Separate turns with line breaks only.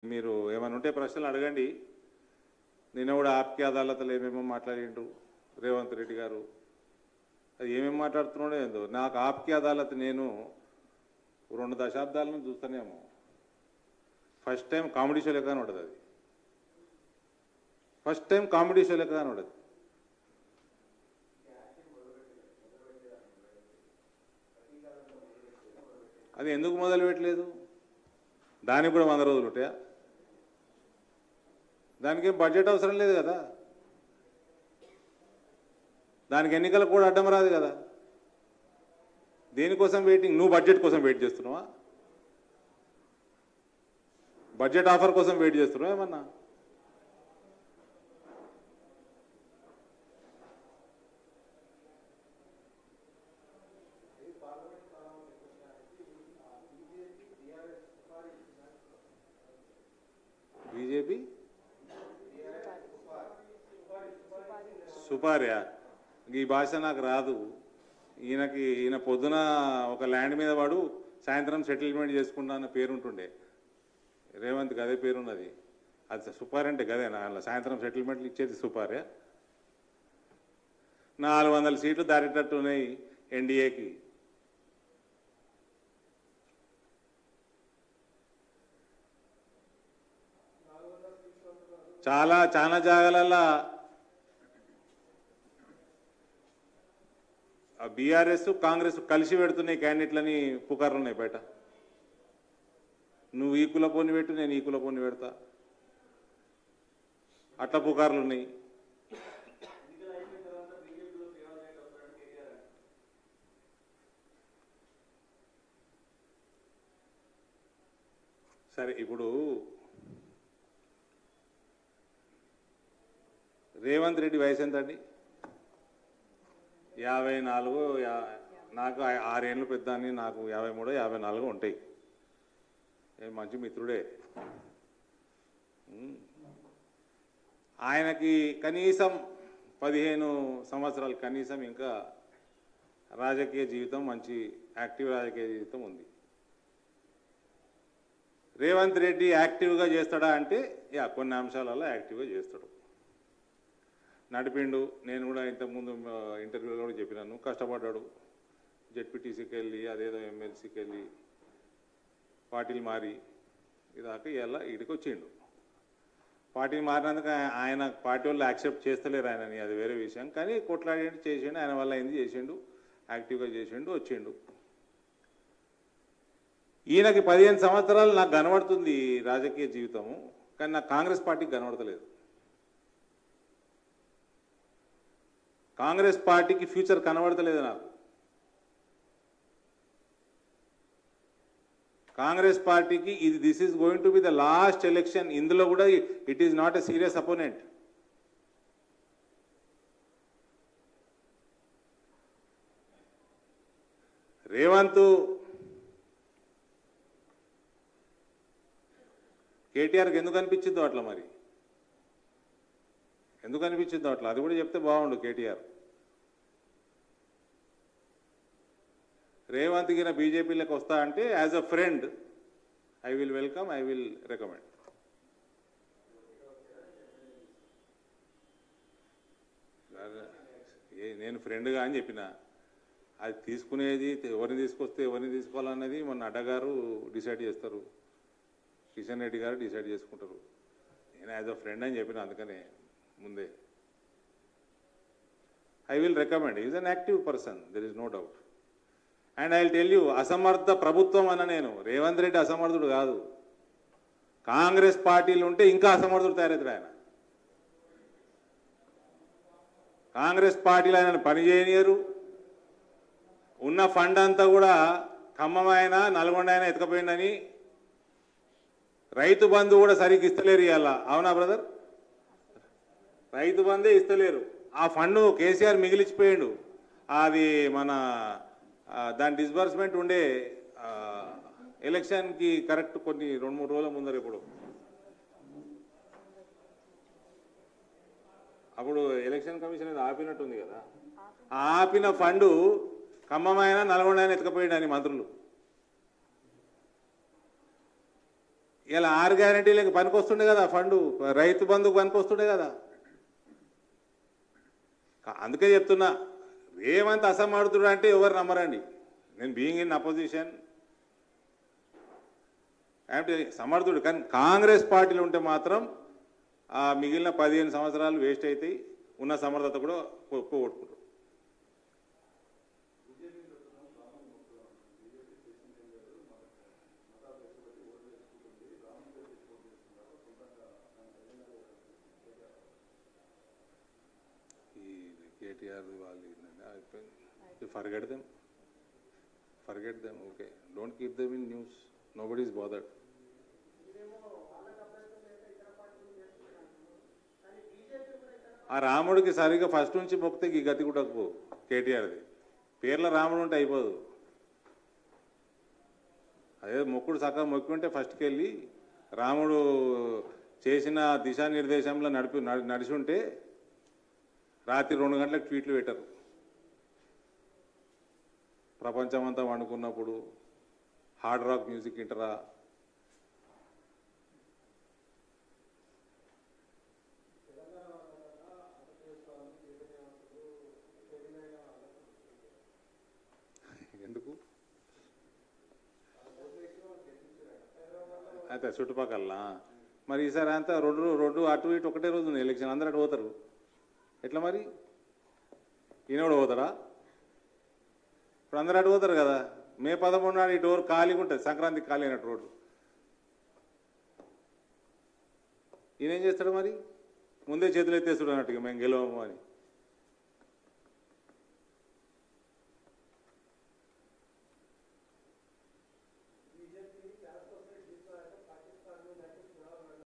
మీరు ఏమైనా ఉంటే ప్రశ్నలు అడగండి నిన్న కూడా ఆప్కి అదాలతలు ఏమేమో మాట్లాడిండు రేవంత్ రెడ్డి గారు అది ఏమేమి మాట్లాడుతున్నాడో ఏందో నాకు ఆప్కి అదాలత్ నేను రెండు దశాబ్దాల నుంచి చూస్తానేమో ఫస్ట్ టైం కామెడీ షో లెక్క ఉంటుంది అది ఫస్ట్ టైం కామెడీ షో లెక్క ఉంటుంది అది ఎందుకు మొదలు పెట్టలేదు దానికి కూడా వంద రోజులు ఉంటాయా దానికి ఏం బడ్జెట్ అవసరం లేదు కదా దానికి ఎన్నికలకు కూడా అడ్డం రాదు కదా దేనికోసం వెయిటింగ్ నువ్వు బడ్జెట్ కోసం వెయిట్ చేస్తున్నావా బడ్జెట్ ఆఫర్ కోసం వెయిట్ చేస్తున్నావా ఏమన్నా బీజేపీ సుపార్యా ఈ భాష నాకు రాదు ఈయనకి ఈయన పొద్దున ఒక ల్యాండ్ మీద వాడు సాయంత్రం సెటిల్మెంట్ చేసుకుంటా అన్న పేరు ఉంటుండే రేవంత్కి అదే పేరు ఉన్నది అది సుపార్ అంటే గదేనా అలా సాయంత్రం సెటిల్మెంట్లు ఇచ్చేది సుపార్యా నాలుగు వందల సీట్లు దాటేటట్టు ఉన్నాయి ఎన్డీఏకి చాలా చాలా జాగాలల్లో బీఆర్ఎస్ కాంగ్రెస్ కలిసి పెడుతున్నాయి క్యాండిడేట్లని పుకార్లు ఉన్నాయి బయట నువ్వు ఈ కుల పొన్ని పెట్టు నేను ఈ కుల పొన్ని పెడతా అట్లా పుకార్లు ఉన్నాయి సరే ఇప్పుడు రేవంత్ రెడ్డి వయసు ఎంత అండి యాభై నాలుగు యా- నాకు ఆ- ఆరేళ్ళు పెద్ద అని నాకు యాభై మూడు యాభై నాలుగు ఉంటాయి ఏ మంచి మిత్రుడే ఉమ్. ఆయనకి కనీసం పదిహేను సంవత్సరాలు కనీసం ఇంకా రాజకీయ జీవితం మంచి యాక్టివ్ రాజకీయ జీవితం ఉంది రేవంత్ రెడ్డి యాక్టివ్గా చేస్తాడా అంటే యా కొన్ని అంశాలలో యాక్టివ్గా చేస్తాడు నడిపిండు నేను కూడా ఇంతకుముందు ఆ, ఇంటర్వ్యూలో కూడా చెప్పినాను కష్టపడ్డాడు జెడ్పీటీసీకి వెళ్ళి అదేదో ఎమ్మెల్సీకి వెళ్ళి పార్టీలు మారి ఇదాకా ఇలా ఇడికి వచ్చిండు పార్టీని మారినందుకు ఆయ- ఆయన పార్టీ వాళ్ళు యాక్సెప్ట్ చేస్తలేరు ఆయనని అది వేరే విషయం కానీ కొట్లాడి చేసిండు ఆయన వల్ల అయింది చేసిండు యాక్టివ్గా చేసిండు వచ్చిండు ఈయనకి పదిహేను సంవత్సరాలు నాకు కనబడుతుంది ఈ రాజకీయ జీవితము కానీ నాకు కాంగ్రెస్ పార్టీకి కనబడతలేదు కాంగ్రెస్ పార్టీకి ఫ్యూచర్ కనబడతలేదు నాకు కాంగ్రెస్ పార్టీకి ఇది this is going to be the last election ఇందులో కూడా it is not a serious opponent Revanth కేటీఆర్కి ఎందుకు అనిపించిందో అట్లా మరి ఎందుకు అనిపించిందో అట్లా అది కూడా చెప్తే బాగుండు కేటీఆర్ రేవంత్ గిన బీజేపీలోకి వస్తా అంటే as a friend I will welcome I will recommend నేను ఫ్రెండ్గా అని చెప్పిన అది తీసుకునేది ఎవరిని తీసుకొస్తే ఎవరిని తీసుకోవాలన్నది మొన్న అడ్డగారు డిసైడ్ చేస్తారు కిషన్ రెడ్డి గారు డిసైడ్ చేసుకుంటారు నేను యాజ్ అ ఫ్రెండ్ అని చెప్పిన అందుకనే ముందే I will recommend is an active person there is no doubt and I tell you అసమర్థ ప్రభుత్వం అన్న నేను రేవంత్ రెడ్డి అసమర్థుడు కాదు కాంగ్రెస్ పార్టీలు ఉంటే ఇంకా అసమర్థుడు తయారవుతాడు ఆయన కాంగ్రెస్ పార్టీలు ఆయన పని చేయనియరు ఉన్న ఫండ్ అంతా కూడా ఖమ్మం ఆయన నల్గొండ ఆయన ఎత్తుకపోయిందని రైతు బంధు కూడా సరిగ్గా ఇస్తలేరు ఇవాళ అవునా బ్రదర్ రైతు బంధే ఇస్తలేరు ఆ ఫండ్ కేసీఆర్ మిగిలిచిపోయిండు అది మన ఆ, దాని డిస్బర్స్మెంట్ ఉండే ఆ, ఎలక్షన్కి కరెక్ట్ కొన్ని రెండు మూడు రోజుల ముందర ఇప్పుడు అప్పుడు ఎలక్షన్ కమిషన్ అది ఆపినట్టుంది కదా ఆ ఆపిన ఫండ్ ఖమ్మమైన నల్గొండ అయినా ఎత్తుకపోయిండు అని మంత్రులు ఇలా ఆరు గ్యారంటీలకు పనికొస్తుండే కదా ఫండ్ రైతు బంధుకు పనికొస్తుండే కదా కా- అందుకే చెప్తున్నా రేవంత్ అసమర్థుడు అంటే ఎవరు నమ్మరండి నేను బీయింగ్ ఇన్ అపోజిషన్ అంటే సమర్థుడు కానీ కాంగ్రెస్ పార్టీలో ఉంటే మాత్రం ఆ మిగిలిన పదిహేను సంవత్సరాలు వేస్ట్ అవుతాయి ఉన్న సమర్థత కూడా పో- పోగొట్టుకుంటారు ఈ కేటీఆర్ వాళ్ళు ఏంటంటే అయిపోయింది forget them forget them okay don't keep them in news nobody is bothered ఆ రాముడికి సరిగా ఫస్ట్ నుంచి మొక్కితే ఈ గతి కూడా పో కేటీఆర్ది పేర్ల రాముడు ఉంటే అయిపోదు అదే మొక్కుడు సగం మొక్కుంటే ఫస్ట్కి వెళ్ళి రాముడు చేసిన దిశానిర్దేశంలో నడిపి నడి- నడిచి ఉంటే రాత్రి రెండు గంటలకు ట్వీట్లు పెట్టరు ప్రపంచమంతా వండుకున్నప్పుడు హార్డ్ రాక్ మ్యూజిక్ వింటరా ఎందుకు అయితే చుట్టుపక్కల మరి ఈసారి అంతా రెండు రెండు అటు ఇటు ఒకటే రోజు ఉంది ఎలక్షన్ అందరూ అటు పోతారు ఎట్లా మరి ఈయన కూడా పోతారా ఇప్పుడు అందరూ అటు పోతారు కదా మే పదమూడు నాడు ఈ డోర్ ఖాళీగా ఉంటుంది సంక్రాంతికి ఖాళీ అయినట్టు రోడ్డు ఈయన ఏం చేస్తాడు మరి ముందే చేతులు ఎత్తేస్తాడు అన్నట్టుగా మేము గెలవము అని